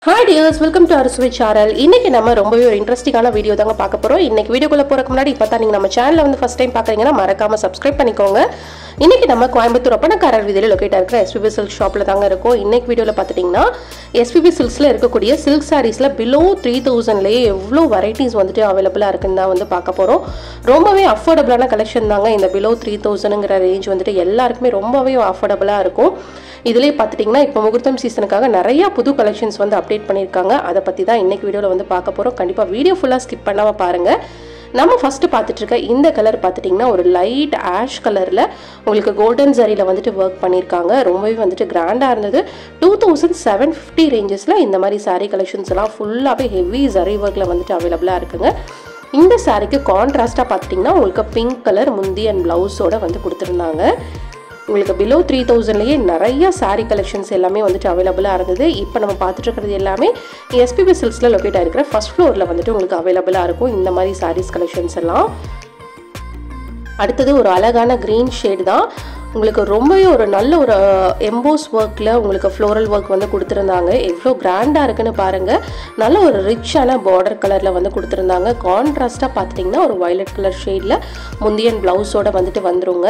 hi dears welcome to அரசுவை channel இன்னைக்கு நம்ம ரொம்பவே ஒரு இன்ட்ரெஸ்டிங்கான வீடியோ தாங்க பார்க்க போறோம் இன்னைக்கு வீடியோக்குள்ள போறதுக்கு முன்னாடி இப்போ தான் நீங்க நம்ம சேனலை வந்து ஃபர்ஸ்ட் டைம் பார்க்குறீங்கன்னா மறக்காம சப்ஸ்கிரைப் பண்ணிக்கோங்க இன்னைக்கு நம்ம கோயம்புத்தூர் ஒப்பனக்காரர் வீதியில் லொக்கேட் இருக்கிற எஸ்பிபி சில்க் ஷாப்ல தாங்க இருக்கும் இன்னைக்கு வீடியோவில் பார்த்துட்டிங்கன்னா எஸ்பிபி சில்க்ஸில் இருக்கக்கூடிய சில்க் சாரீஸில் பிலோ த்ரீ தௌசண்ட்லேயே எவ்வளோ வெரைட்டிஸ் வந்துட்டு அவைலபிளாக இருக்குன்னு தான் வந்து பார்க்க போகிறோம் ரொம்பவே அஃபோர்டபுளான கலெக்ஷன் தாங்க இந்த பிலோ த்ரீ தௌசண்ட்ங்கிற ரேஞ்ச் வந்துட்டு எல்லாருக்குமே ரொம்பவே அஃபோர்டபுளாக இருக்கும் இதுலேயே பார்த்துட்டிங்கன்னா இப்போ முகூர்த்தம் சீசனுக்காக நிறைய புது கலெக்ஷன்ஸ் வந்து அப்டேட் பண்ணியிருக்காங்க அதை பற்றி தான் இன்னைக்கு வீடியோவில் வந்து பார்க்க போகிறோம் கண்டிப்பாக வீடியோ ஃபுல்லாக ஸ்கிப் பண்ணாமல் பாருங்கள் நம்ம ஃபஸ்ட்டு பார்த்துட்டு இருக்க இந்த கலர் பார்த்துட்டிங்கன்னா ஒரு லைட் ஆஷ் கலரில் உங்களுக்கு கோல்டன் ஜரியில் வந்துட்டு ஒர்க் பண்ணியிருக்காங்க ரொம்பவே வந்துட்டு கிராண்டாக இருந்தது டூ தௌசண்ட் செவன் ஃபிஃப்டி ரேஞ்சஸில் இந்த மாதிரி saree கலெக்ஷன்ஸ் எல்லாம் ஃபுல்லாகவே ஹெவி ஜரி ஒர்க்கில் வந்துட்டு அவைலபிளாக இருக்குங்க இந்த சாரீக்கு கான்ட்ராஸ்ட்டாக பார்த்துட்டிங்கன்னா உங்களுக்கு பிங்க் கலர் முந்தி அண்ட் ப்ளவுஸோட வந்து கொடுத்துருந்தாங்க உங்களுக்கு பிலோ த்ரீ தௌசண்ட்லேயே நிறைய saree கலெக்ஷன்ஸ் எல்லாமே வந்துட்டு அவைலபிளாக இருந்தது இப்போ நம்ம பார்த்துட்டு இருக்கிறது எல்லாமே எஸ்பிபி சில்க்ஸில் லொக்கேட் ஆகிருக்கிற ஃபர்ஸ்ட் ஃப்ளோரில் வந்துட்டு உங்களுக்கு அவைலபிளாக இருக்கும் இந்த மாதிரி சாரீஸ் கலெக்ஷன்ஸ் எல்லாம் அடுத்தது ஒரு அழகான க்ரீன் ஷேட் தான் உங்களுக்கு ரொம்பவே ஒரு நல்ல ஒரு எம்போஸ் ஒர்க்கில் உங்களுக்கு ஃப்ளோரல் ஒர்க் வந்து கொடுத்துருந்தாங்க எவ்வளோ கிராண்டாக இருக்குன்னு பாருங்கள் நல்ல ஒரு ரிச்சான பார்டர் கலரில் வந்து கொடுத்துருந்தாங்க கான்ட்ராஸ்ட்டாக பார்த்துட்டிங்கன்னா ஒரு வயலட் கலர் ஷேடில் முந்தியன் ப்ளவுஸோட வந்துட்டு வந்துருங்க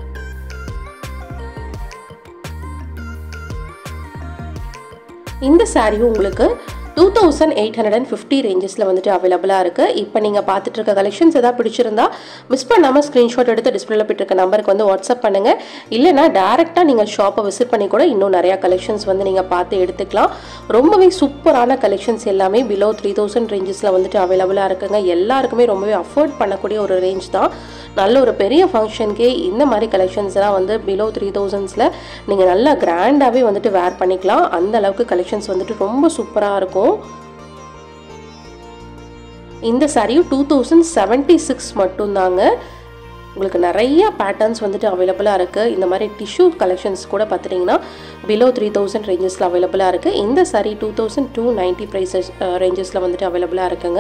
இந்த சாரியும் உங்களுக்கு two thousand eight hundred and fifty ரேஞ்சஸில் வந்துட்டு அவைலபிளாக இருக்குது இப்போ நீங்கள் பார்த்துட்டு இருக்க கலெக்ஷன்ஸ் எதாவது பிடிச்சிருந்தா மிஸ் பண்ணாமல் ஸ்க்ரீன்ஷாட் எடுத்து டிஸ்பிளேல போயிட்டு நம்பருக்கு வந்து வாட்ஸ்அப் பண்ணுங்கள் இல்லைனா டேரெக்டாக நீங்கள் ஷாப்பை விசிட் பண்ணி கூட இன்னும் நிறையா கலெக்ஷன்ஸ் வந்து நீங்கள் பார்த்து எடுத்துக்கலாம் ரொம்பவே சூப்பரான கலெக்ஷன்ஸ் எல்லாமே பிலோ த்ரீ தௌசண்ட் ரேஞ்சஸில் வந்துட்டு அவைலபிளாக இருக்குங்க எல்லாருக்குமே ரொம்பவே அஃபோர்ட் பண்ணக்கூடிய ஒரு ரேஞ்ச் தான் நல்ல ஒரு பெரிய ஃபங்க்ஷனுக்கே இந்த மாதிரி கலெக்ஷன்ஸ் எல்லாம் வந்து பிலோ த்ரீ தௌசண்ட்ஸில் நீங்கள் நல்லா கிராண்டாகவே வந்துட்டு வேர் பண்ணிக்கலாம் அந்த அளவுக்கு கலெக்ஷன்ஸ் வந்துட்டு ரொம்ப சூப்பராக இருக்கும் இந்த சாரியும் டூ தௌசண்ட் செவன்ட்டி சிக்ஸ் மட்டும்தாங்க உங்களுக்கு நிறைய பேட்டர்ன்ஸ் வந்துட்டு அவைலபிளாக இருக்குது இந்த மாதிரி டிஷ்யூ கலெக்ஷன்ஸ் கூட பார்த்துட்டிங்கன்னா பிலோ த்ரீ தௌசண்ட் ரேஞ்சஸில் அவைலபிளாக இருக்குது இந்த sari two thousand two ninety prices ரேஞ்சஸில் வந்துட்டு அவைலபிளாக இருக்குங்க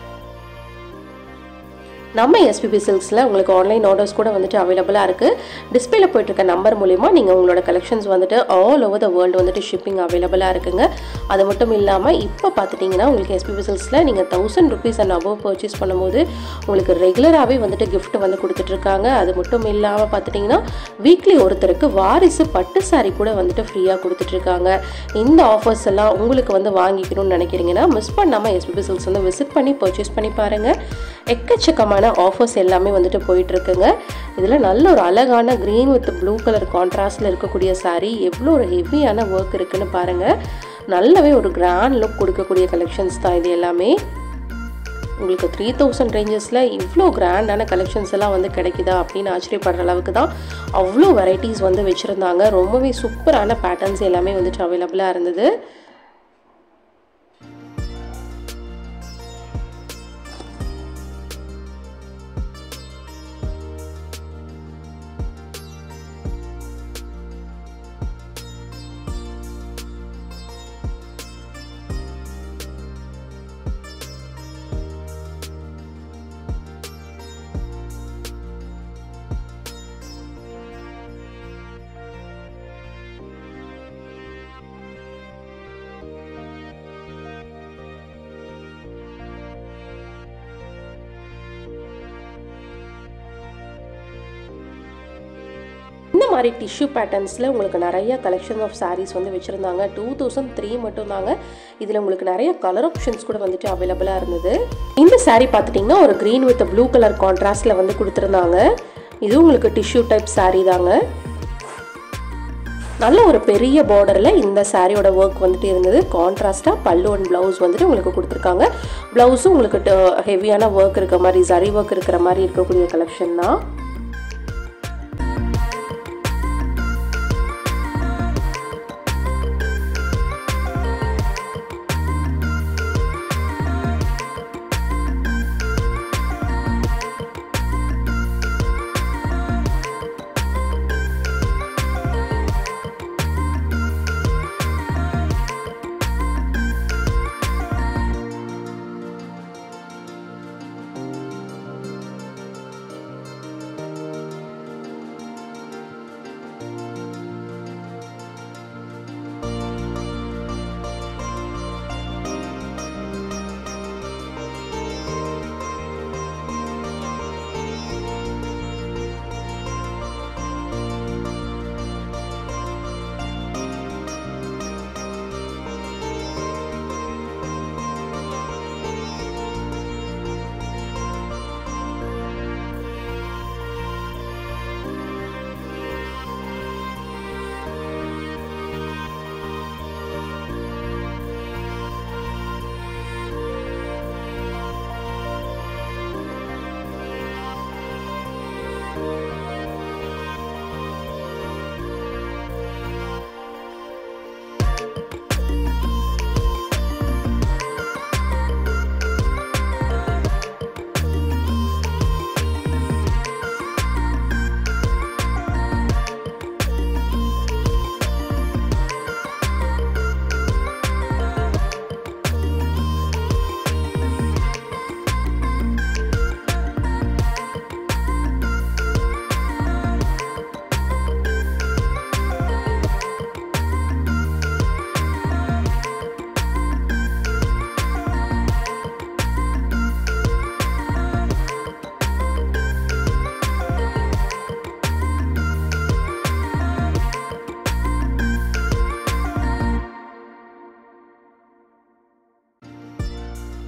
நம்ம எஸ்பிபி சில்க்ஸில் உங்களுக்கு ஆன்லைன் ஆர்டர்ஸ் கூட வந்துட்டு அவைலபிளாக இருக்குது டிஸ்பிளேல போயிட்டு இருக்க நம்பர் மூலிமா நீங்கள் உங்களோட கலெக்ஷன்ஸ் வந்துட்டு ஆல் ஓவர் த வேர்ல்டு வந்துட்டு ஷிப்பிங் அவைலபிளாக இருக்குங்க அது மட்டும் இல்லாமல் இப்போ பார்த்துட்டிங்கன்னா உங்களுக்கு எஸ்பிபி சில்க்ஸில் நீங்கள் thousand rupees and above purchase பண்ணும்போது உங்களுக்கு ரெகுலராகவே வந்துட்டு gift வந்து கொடுத்துட்ருக்காங்க அது மட்டும் இல்லாமல் பார்த்துட்டிங்கன்னா வீக்லி ஒருத்தருக்கு வாரிசு பட்டு சாரி கூட வந்துட்டு ஃப்ரீயாக கொடுத்துட்ருக்காங்க இந்த ஆஃபர்ஸ் எல்லாம் உங்களுக்கு வந்து வாங்கிக்கணும்னு நினைக்கிறீங்கன்னா மிஸ் பண்ணாமல் எஸ்பிபி சில்க்ஸ் வந்து விசிட் பண்ணி பர்ச்சேஸ் பண்ணி பாருங்கள் எக்கச்சக்கமான ஆஃபர்ஸ் எல்லாமே வந்துட்டு போயிட்டுருக்குங்க இதில் நல்ல ஒரு அழகான க்ரீன் வித் ப்ளூ கலர் கான்ட்ராஸ்டில் இருக்கக்கூடிய saree எவ்வளோ ஒரு ஹெவியான ஒர்க் இருக்குன்னு பாருங்கள் நல்லாவே ஒரு கிராண்ட் லுக் கொடுக்கக்கூடிய கலெக்ஷன்ஸ் தான் இது எல்லாமே உங்களுக்கு த்ரீ தௌசண்ட் ரேஞ்சஸில் இவ்வளோ கிராண்டான கலெக்ஷன்ஸ் எல்லாம் வந்து கிடைக்குதா அப்படின்னு ஆச்சரியப்படுற அளவுக்கு தான் அவ்வளோ வெரைட்டிஸ் வந்து வச்சுருந்தாங்க ரொம்பவே சூப்பரான பேட்டர்ன்ஸ் எல்லாமே வந்துட்டு அவைலபிளாக இருந்தது இந்த மாதிரி டிஷ்யூ பேட்டர்ன்ஸில் உங்களுக்கு நிறைய கலெக்ஷன் ஆஃப் sarees வந்து வச்சுருந்தாங்க டூ தௌசண்ட் த்ரீ மட்டும் தாங்க இதில் உங்களுக்கு நிறைய கலர் ஆப்ஷன்ஸ் கூட வந்துட்டு அவைலபிளாக இருந்தது இந்த saree பார்த்துட்டிங்கன்னா ஒரு க்ரீன் வித் ப்ளூ கலர் கான்ட்ராஸ்டில் வந்து கொடுத்துருந்தாங்க இது உங்களுக்கு டிஷ்யூ டைப் saree தாங்க நல்ல ஒரு பெரிய பார்டரில் இந்த சாரியோட ஒர்க் வந்துட்டு இருந்தது கான்ட்ராஸ்டாக பல்லு அண்ட் ப்ளவுஸ் வந்துட்டு உங்களுக்கு கொடுத்துருக்காங்க ப்ளவுஸும் உங்களுக்கு ஹெவியான ஒர்க் இருக்க மாதிரி சரி ஒர்க் இருக்கிற மாதிரி இருக்கக்கூடிய கலெக்ஷன் தான்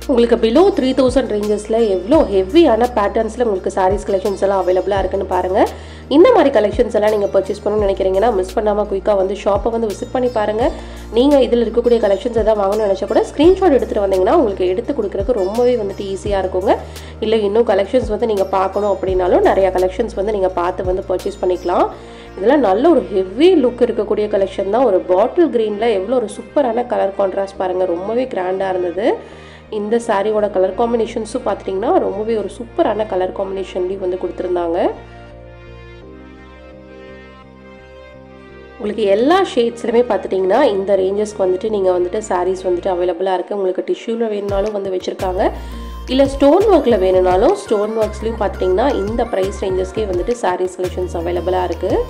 உங்களுக்கு பிலோ த்ரீ தௌசண்ட் ரேஞ்சஸில் எவ்வளோ ஹெவியான பேட்டர்ன்ஸில் உங்களுக்கு சாரீஸ் கலெக்ஷன்ஸ் எல்லாம் அவைலபிளாக இருக்குன்னு பாருங்கள் இந்த மாதிரி கலெக்ஷன்ஸ் எல்லாம் நீங்கள் பர்ச்சேஸ் பண்ணணும்னு நினைக்கிறீங்கன்னா மிஸ் பண்ணாமல் குயிக்காக வந்து ஷாப்பை வந்து விசிட் பண்ணி பாருங்கள் நீங்கள் இதில் இருக்கக்கூடிய கலெக்ஷன்ஸ் எதாவது வாங்கணும்னு நினச்சா கூட ஸ்க்ரீன்ஷாட் எடுத்துகிட்டு வந்தீங்கன்னா உங்களுக்கு எடுத்து கொடுக்குறதுக்கு ரொம்பவே வந்துட்டு ஈஸியாக இருக்குங்க இல்லை இன்னும் கலெக்ஷன்ஸ் வந்து நீங்கள் பார்க்கணும் அப்படின்னாலும் நிறையா கலெக்ஷன்ஸ் வந்து நீங்கள் பார்த்து வந்து பர்ச்சேஸ் பண்ணிக்கலாம் இதெல்லாம் நல்ல ஒரு ஹெவி லுக் இருக்கக்கூடிய கலெக்ஷன் தான் ஒரு பாட்டில் க்ரீனில் எவ்வளோ ஒரு சூப்பரான கலர் கான்ட்ராஸ்ட் பாருங்கள் ரொம்பவே கிராண்டாக இருந்தது இந்த சாரியோட கலர் காம்பினேஷன்ஸும் பார்த்துட்டிங்கன்னா ரொம்பவே ஒரு சூப்பரான கலர் காம்பினேஷன்லேயும் வந்து கொடுத்துருந்தாங்க உங்களுக்கு எல்லா ஷேட்ஸ்லையுமே பார்த்துட்டிங்கன்னா இந்த ரேஞ்சஸ்க்கு வந்துட்டு நீங்கள் வந்துட்டு சாரீஸ் வந்துட்டு அவைலபிளாக இருக்குது உங்களுக்கு டிஷ்யூவில் வேணுனாலும் வந்து வச்சுருக்காங்க இல்லை ஸ்டோன் ஒர்க்கில் வேணும்னாலும் ஸ்டோன் ஒர்க்ஸ்லையும் பார்த்துட்டிங்கன்னா இந்த ப்ரைஸ் ரேஞ்சஸ்க்கே வந்துட்டு சாரீஸ் கலெக்ஷன்ஸ் அவைலபிளாக இருக்குது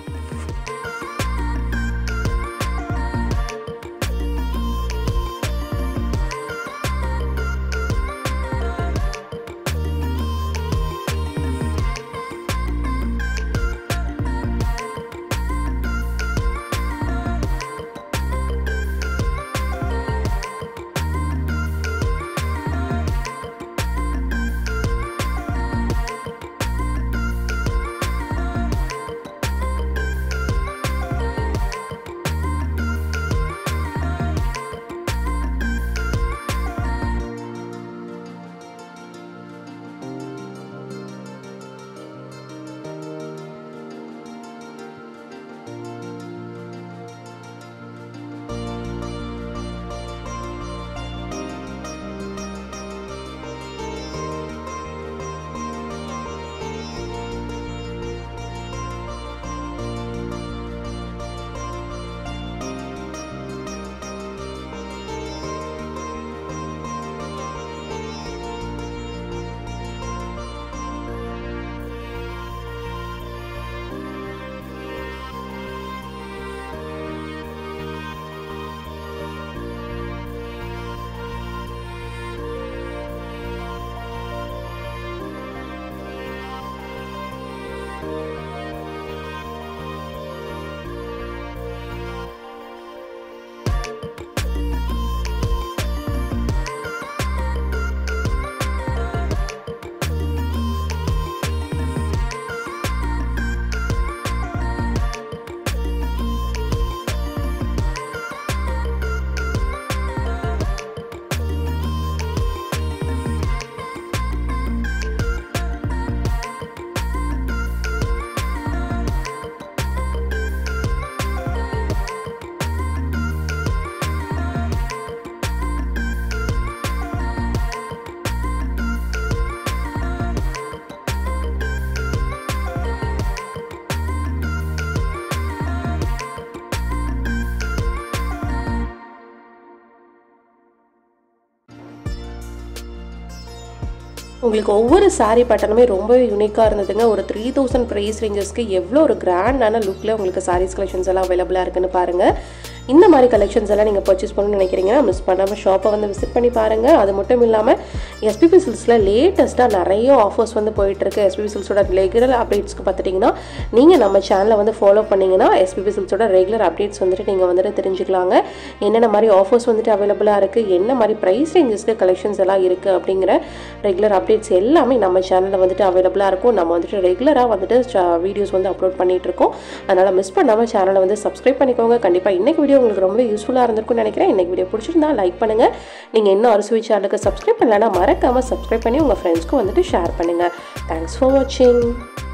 உங்களுக்கு ஒவ்வொரு saree பேட்டர்னுமே ரொம்பவே யூனிக்காக இருந்ததுங்க ஒரு த்ரீ தௌசண்ட் ப்ரைஸ் ரேஞ்சஸ்க்கு எவ்வளோ ஒரு கிராண்டான லுக்கில் உங்களுக்கு சாரீஸ் கலெக்ஷன்ஸ் எல்லாம் அவைலபிளாக இருக்குன்னு பாருங்கள் இந்த மாதிரி கலெக்ஷன்ஸ் எல்லாம் நீங்கள் பர்ச்சேஸ் பண்ணணும்னு நினைக்கிறீங்கன்னா மிஸ் பண்ணாமல் ஷாப்பை வந்து விசிட் பண்ணி பாருங்கள் அது மட்டும் இல்லாமல் எஸ்பிபி சில்ஸில் லேட்டஸ்ட்டாக நிறைய ஆஃபர்ஸ் வந்து போயிட்டுருக்கு எஸ்பிபி சில்ஸோட ரெகுலர் அப்டேட்ஸ்க்கு பார்த்துட்டிங்கன்னா நீங்கள் நம்ம சேனலை வந்து ஃபாலோ பண்ணிங்கன்னா எஸ்பிபி சில்ஸோட ரெகுலர் அப்டேட்ஸ் வந்துட்டு நீங்கள் வந்துட்டு தெரிஞ்சுக்கலாங்க என்னென்ன மாதிரி ஆஃபர்ஸ் வந்துட்டு அவைலபிளாக இருக்குது என்ன மாதிரி ப்ரைஸ் ரேஞ்சஸ்க்கு கலெக்ஷன்ஸ் எல்லாம் இருக்குது அப்படிங்கிற ரெகுலர் அப்டேட்ஸ் எல்லாமே நம்ம சேனலில் வந்துட்டு அவைலபிளாக இருக்கும் நம்ம வந்துட்டு ரெகுலராக வந்துட்டு வீடியோஸ் வந்து அப்லோட் பண்ணிட்டு இருக்கோம் அதனால் மிஸ் பண்ணாமல் சேனலை வந்து சப்ஸ்கிரைப் பண்ணிக்கோங்க கண்டிப்பாக இன்னைக்கு வீடியோ உங்களுக்கு ரொம்ப யூஸ்ஃபுல்லாக இருந்திருக்கும்னு நினைக்கிறேன் இன்னைக்கு வீடியோ பிடிச்சிருந்தா லைக் பண்ணுங்கள் நீங்கள் இன்னும் அறுசுவை சேனலுக்கு சப்ஸ்கிரைப் பண்ணலன்னா மறக்காமல் சப்ஸ்கிரைப் பண்ணி உங்கள் ஃப்ரெண்ட்ஸ்க்கும் வந்துட்டு ஷேர் பண்ணுங்கள் தேங்க்ஸ் ஃபார் வாட்சிங்